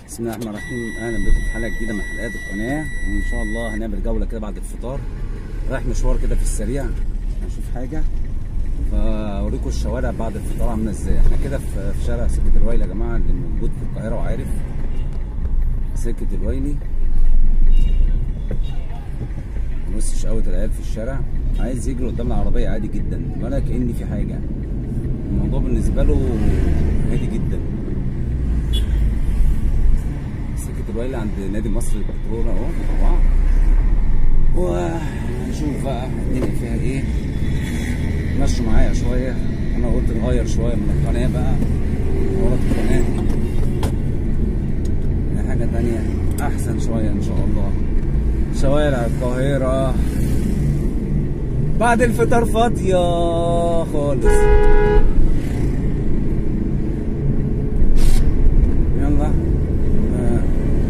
بسم الله الرحمن الرحيم اهلا بكم في حلقه جديده من حلقات القناه وان شاء الله هنعمل جوله كده بعد الفطار رايح مشوار كده في السريع هنشوف حاجه فاوريكم الشوارع بعد الفطار عامله ازاي احنا كده في في شارع سكه الويلي يا جماعه اللي موجود في القاهره وعارف سكه الويلي بص شقاوة العيال في الشارع عايز يجري قدام العربية عادي جدا ولا كأن في حاجة الموضوع بالنسبة له هادي جدا سكة الويلة عند نادي مصر للبترول اهو طبعا وهنشوف بقى الدنيا فيها ايه مشوا معايا شوية انا قلت نغير شوية من القناة بقى ورا القناة حاجة تانية أحسن شوية إن شاء الله شوارع القاهرة بعد الفطار فاضية خالص يلا آه.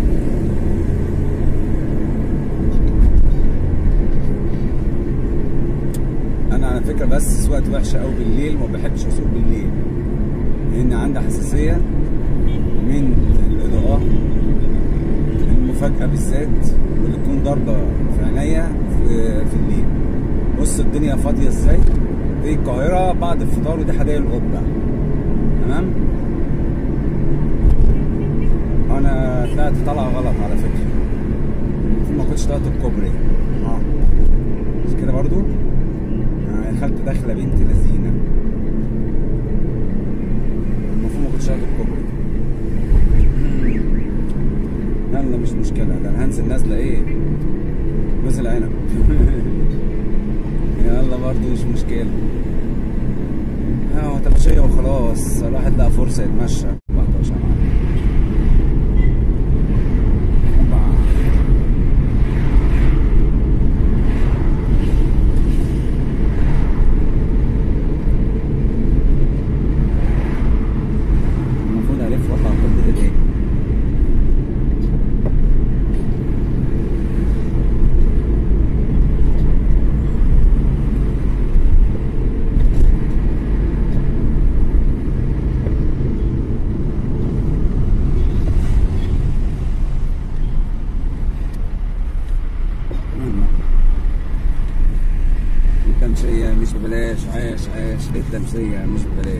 أنا على فكرة بس سواقتي وحشة أوي بالليل وما بحبش أسوق بالليل لأن عندي حساسية من الإضاءة المفاجأة بالذات واللي تكون ضاربة في عينيا في, في الليل بص الدنيا فاضية ازاي دي القاهرة بعد الفطار ودي حدائق القبة تمام أنا طلعت طلعة غلط على فكرة المفروض ما كنتش طلعت الكوبري اه مش كده برضو آه دخلت داخلة بنت لذينة المفروض ما كنتش طلعت الكوبري يلا مش مشكلة ده انا هنزل نازلة ايه جوز العنب يلا برضو مش مشكلة اه تمشية وخلاص الواحد لقى فرصة يتمشى واحدة وش المفروض الف واطلع كل ده تاني التمشية مش ببلاش عاش عاش التمشية مش ببلاش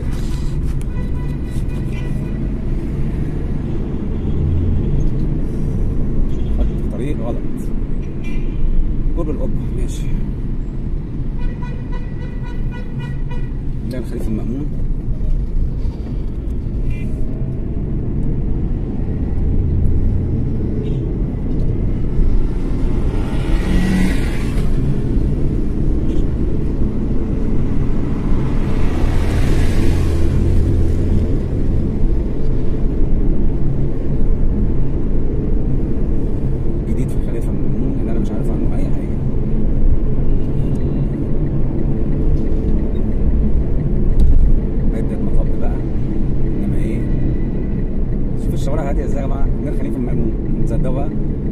خدت طريق غلط قرب القبة ماشي ده الخليفة المأمون جديد في الخليفة المأمون اللي أنا مش عارف عنه أي حاجة عدة مطب بقى إنما إيه شوف الشوارع هادية إزاي يا جماعة ده الخليفة المأمون تصدقوا بقى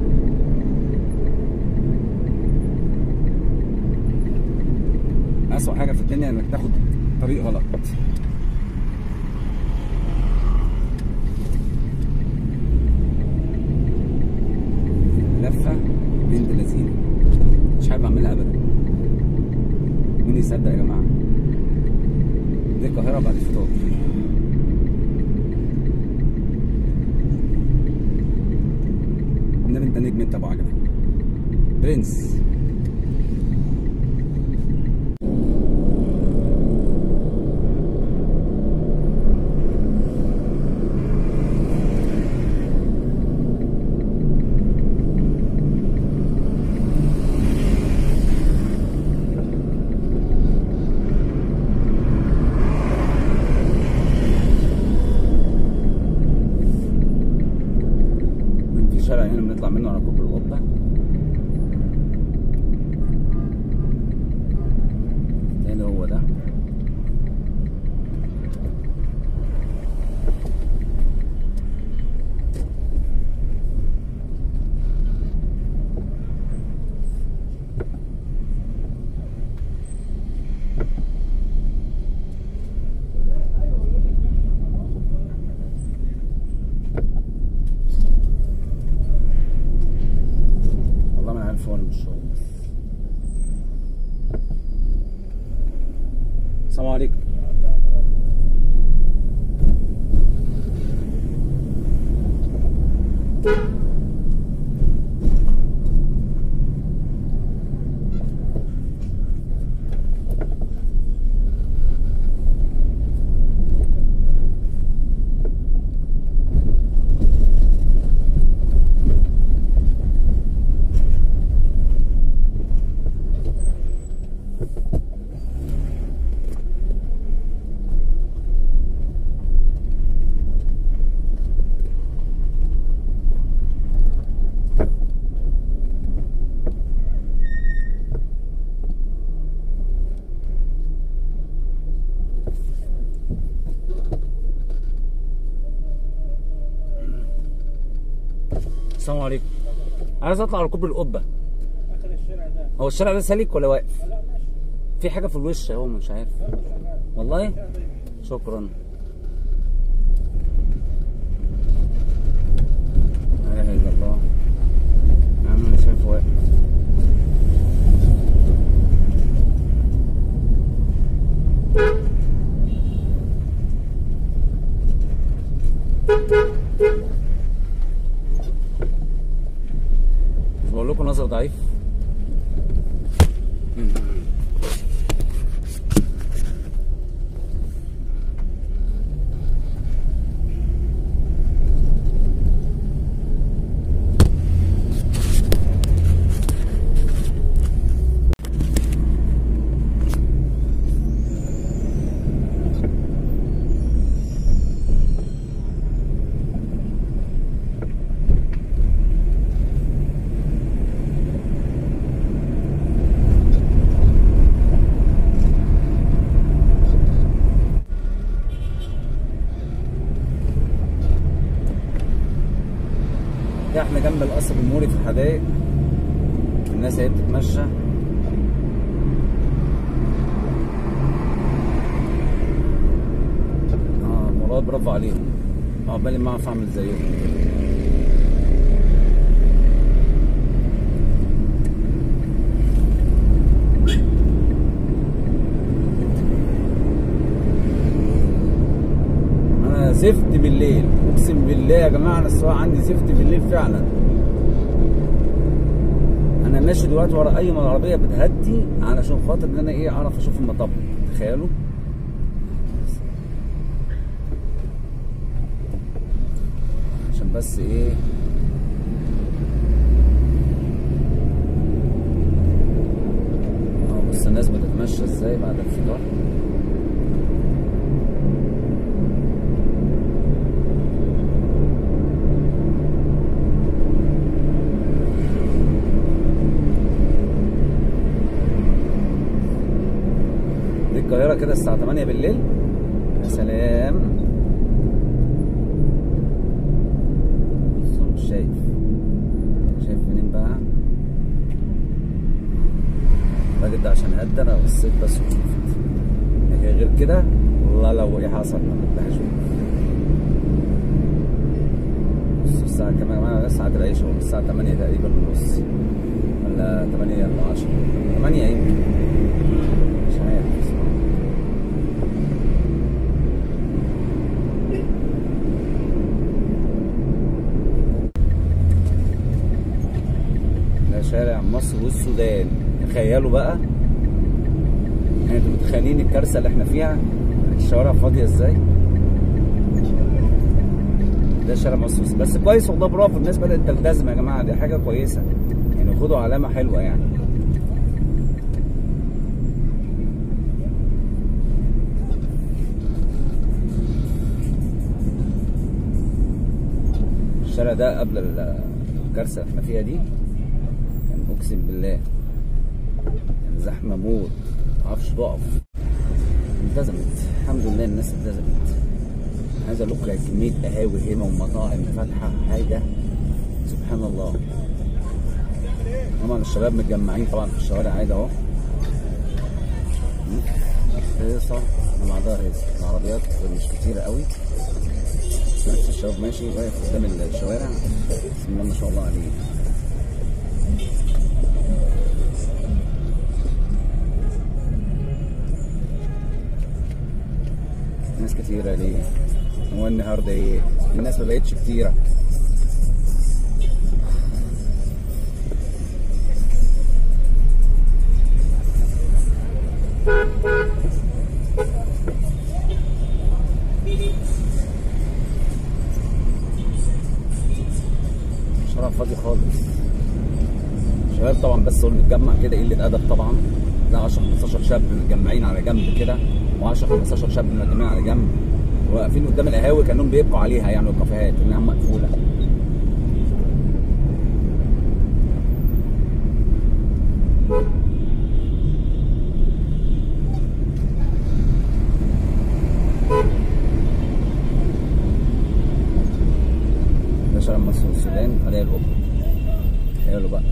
أسوأ حاجة في الدنيا إنك تاخد طريق غلط لفه بنت لذينه مش حابب اعملها ابدا مين يصدق يا جماعه دي القاهره بعد الفطار النبي انت نجم انت ابو عجله برنس في شارع هنا بنطلع منه على كوبري القبة تاني هو ده صور مش شغل بس السلام عليكم السلام عليكم عايز اطلع على كوبري القبه اخر الشارع ده هو الشارع ده سالك ولا واقف لا ماشي في حاجه في الوش اهو مش عارف لا مش شغال والله الشارع ده يمين. شكرا لا اله الا الله يا عم انا شايف واقف مش بقول لكم نظر ضعيف ده احنا جنب القصر الجمهوري في الحدائق الناس اهي بتتمشى اه مراد برافو عليهم عقبالي ما اعرف اعمل زيهم انا زفت بالليل اقسم بالله يا جماعه انا السواقه عندي زفت بالليل فعلا انا ماشي دلوقتي ورا اي عربيه بتهدي علشان خاطر ان انا ايه اعرف اشوف المطب تخيلوا عشان بس ايه اه بص الناس بتتمشى ازاي بعد الفطار دي القاهرة كده الساعة 8 بالليل يا سلام بص مش شايف شايف منين بقى الراجل ده عشان هدى انا بصيت بس وشفت لكن غير كده والله لو ايه حصل ما بدهاش بص الساعة كمان معانا لسه ساعة العيش اهو الساعة 8 تقريبا ونص ولا 8 الا 10 8 يمكن مش عارف بصراحة. ده شارع مصر والسودان تخيلوا بقى يعني انتوا متخيلين الكارثه اللي احنا فيها الشوارع فاضيه ازاي ده شارع مصر والسودان. بس كويس والله برافو الناس بدات تلتزم يا جماعه دي حاجه كويسه يعني خدوا علامه حلوه يعني الشارع ده قبل الكارثه اللي احنا فيها دي كان اقسم بالله كان زحمه موت معرفش تقف التزمت الحمد لله الناس التزمت عايز اقول لكم كميه قهاوي هنا ومطاعم فاتحه حاجه سبحان الله طبعا الشباب متجمعين طبعا في الشوارع عادي اهو هيصه مع بعضها هيصه العربيات مش كتيره قوي بس الشباب ماشي واقف قدام الشوارع بسم الله ما شاء الله عليه ناس كتيرة ليه؟ هو النهارده ايه؟ الناس ما بقتش كتيرة شارع فاضي خالص شباب طبعا بس هو متجمع كده قله ادب طبعا ده 10 15 شاب متجمعين على جنب كده و10 15 شاب متجمعين على جنب واقفين قدام القهاوي كانهم بيبقوا عليها يعني الكافيهات انها مقفوله ده شارع مصر والسودان اداء الاوبرا تخيلوا بقى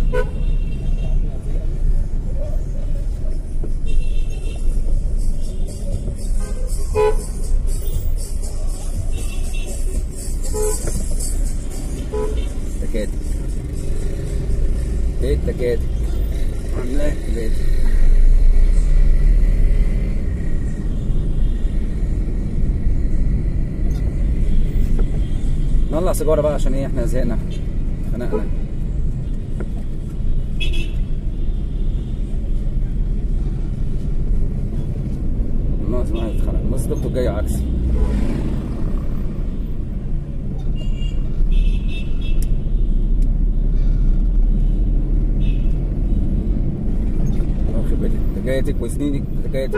تكاتك ايه التكاتك عاملاه تكاتك نولع سيجاره بقى عشان ايه احنا زهقنا خنقنا الناس ما هيتخانق بس دكتور جاي عكسي واخد بالك تكاتك وسنينك تكاتك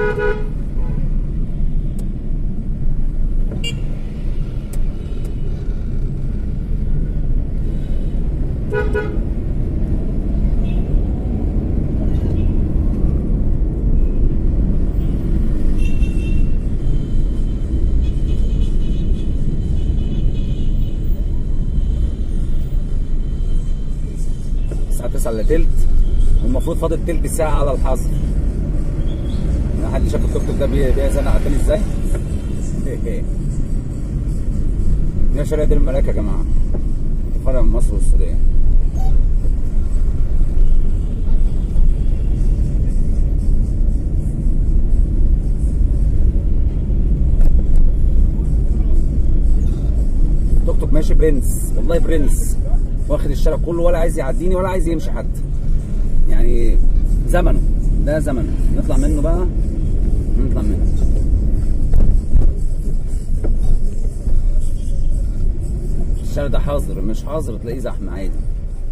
الساعة 9 الا تلت والمفروض فاضل تلت ساعة على الحظر ما حد شاف التوك توك ده بي- بيزن على التاني ازاي؟ دي شارع دير الملاك يا جماعة فرع من مصر والسودان توك توك ماشي برنس والله برنس واخد الشارع كله ولا عايز يعديني ولا عايز يمشي حتى يعني زمنه ده زمنه نطلع منه بقى نطلع منه الشارع ده حاضر مش حاضر تلاقيه زحمه عادي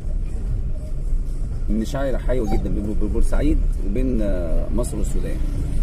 ان شارع حيوي جدا بين بين بورسعيد وبين آه، مصر والسودان